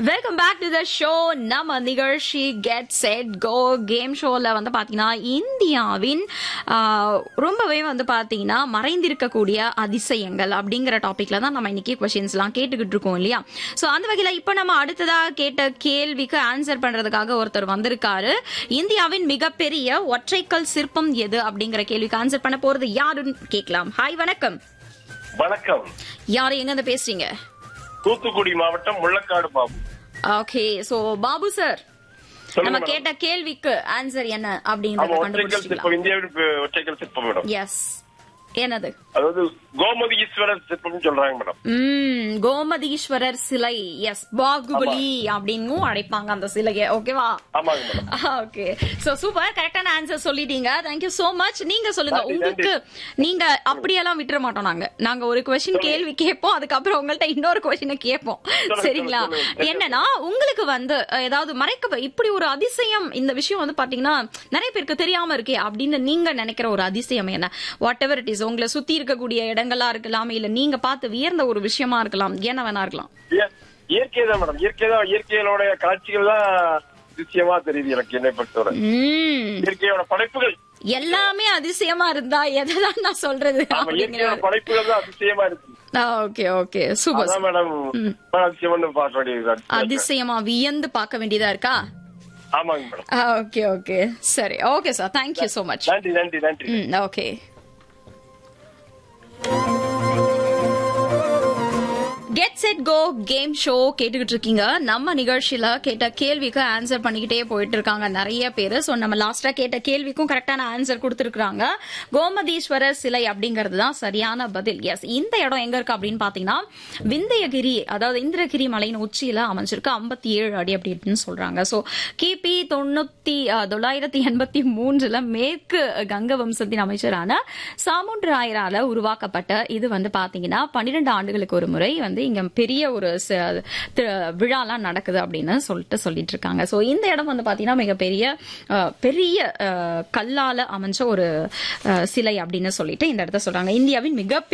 Welcome back to the show நம்ம நிகழ்ச்சி get set go game ஷோல வந்து பாத்தீங்கன்னா இந்தியாவின் ஆஹ், ரொம்பவே வந்து பாத்தீங்கன்னா மறைந்திருக்கக்கூடிய அதிசயங்கள் அப்படிங்கிற டாபிக்ல தான் நம்ம இன்னைக்கு கொஸ்டின்ஸ் எல்லாம் கேட்டுக்கிட்டு இருக்கோம் இல்லையா சோ அந்த வகையில இப்ப நம்ம அடுத்ததா கேட்ட கேள்விக்கு ஆன்சர் பண்றதுக்காக ஒருத்தர் வந்திருக்காரு இந்தியாவின் மிகப்பெரிய ஒற்றைக்கல் சிற்பம் எது அப்படிங்கிற கேள்விக்கு ஆன்சர் பண்ண போறது யாருன்னு கேட்கலாம் ஹாய் வணக்கம் வணக்கம் யாரு எங்க இருந்து பேசுறீங்க தூத்துக்குடி மாவட்டம் Mullakadu Babu okay so Babu sir சொல்லுங்க நம்ம மேடம். கேட்ட கேள்விக்கு ஆன்சர் என்ன ஆமா அப்படிங்கறத ஒற்றைக்கல் கண்டுபிடிச்சிக்கலாம் சிற்பம் இந்தியாவின் பே- ஒற்றைக்கல் சிற்பம் மேடம் எஸ் என்னது அதாவது கோமதி ஈஸ்வரர் சிற்பம் சொல்றாங்க மேடம் ம் கோமதீஸ்வரர் சிலை எஸ் பாகுபலி அப்படின்னும் அழைப்பாங்க அந்த சிலையை ஓகேவா ஆமாங்க மேடம் ஓகே சோ சூப்பர் கரெக்டான ஆன்சர் சொல்லிட்டீங்க தேங்க்யூ சோ மச் நீங்க சொல்லுங்க நன்றி, உங்களுக்கு நீங்க அப்படியெல்லாம் விட்டுற மாட்டோம் நாங்க நாங்க ஒரு கொஸ்டின் கேள்வி கேட்போம் அதுக்கப்புறம் உங்கள்ட்ட இன்னொரு கொஸ்டினை கேட்போம் சொல்லுங்க, சரிங்களா சொல்லுங்க, சொல்லுங்க. என்னன்னா உங்களுக்கு வந்து அஹ், ஏதாவது மறைக்க இப்படி ஒரு அதிசயம் இந்த விஷயம் வந்து பாத்தீங்கன்னா நிறைய பேருக்கு தெரியாம இருக்கே அப்படின்னு நீங்க நினைக்கிற ஒரு அதிசயம் என்ன வாட் எவர் இட் இஸ் உங்களை சுத்தி இருக்கக்கூடிய இடங்களா இருக்கலாம் இல்ல நீங்க பார்த்து வியர்ந்த ஒரு விஷயமா இருக்கலாம் என்ன வேணா இருக்கலாம் இய- இயற்கை தான் மேடம் இயற்கை தான் இயற்கையோட காட்சிகள் தான் அதிசயமா தெரியுது எனக்கு என்னை பொறுத்தவரை உம் இயற்கையோட படைப்புகள் எல்லாமே அதிசயமா இருந்தா எதைதான் நான் சொல்றது ஆமா அப்படிங்கிற இயற்கையோட படைப்புகள் தான் அதிசயமா இருக்கு ஓகே ஓகே சூப்பர் அதான் மேடம் ரொம்ப அதிசயம்னு பார்க்க வேண்டியது அதிசயமா வியந்து பார்க்க வேண்டியதா இருக்கா ஆமாங்க மேடம் ஓகே ஓகே சரி okay sir thank you so much நன்றி நன்றி நன்றி hmm okay get set go game show கேட்டுக்கிட்டு இருக்கீங்க நம்ம நிகழ்ச்சியில கேட்ட கேள்விக்கு ஆன்சர் பண்ணிக்கிட்டே போயிட்டு இருக்காங்க நிறைய பேரு சோ நம்ம லாஸ்டா கேட்ட கேள்விக்கும் கரெக்டான ஆன்சர் கொடுத்திருக்காங்க கோமதீஸ்வரர் சிலை அப்படிங்கிறது தான் சரியான பதில் எஸ் இந்த இடம் எங்க இருக்கு அப்படின்னு பாத்தீங்கன்னா விந்தயகிரி அதாவது இந்திரகிரி மலையின் உச்சியில அமைஞ்சிருக்கு ஐம்பத்தி ஏழு அடி அப்படி அப்படின்னு சொல்றாங்க சோ கிபி தொண்ணூத்தி அஹ், தொள்ளாயிரத்தி எண்பத்தி மூன்றுல மேற்கு கங்க வம்சத்தின் அமைச்சரான சாமுண்ட் ராயரால உருவாக்கப்பட்ட இது வந்து பாத்தீங்கன்னா பன்னிரெண்டு ஆண்டுகளுக்கு ஒரு முறை வந்து இங்க பெரிய ஒரு ச- தி- விழாலாம் நடக்குது அப்படின்னு சொல்லிட்டு சொல்லிட்டு இருக்காங்க சோ இந்த இடம் வந்து பாத்தீங்கன்னா மிகப்பெரிய அஹ், பெரிய அஹ், கல்லால அமைஞ்ச ஒரு அஹ், சிலை அப்படின்னு சொல்லிட்டு இந்த இடத்த சொல்றாங்க இந்தியாவின் மிக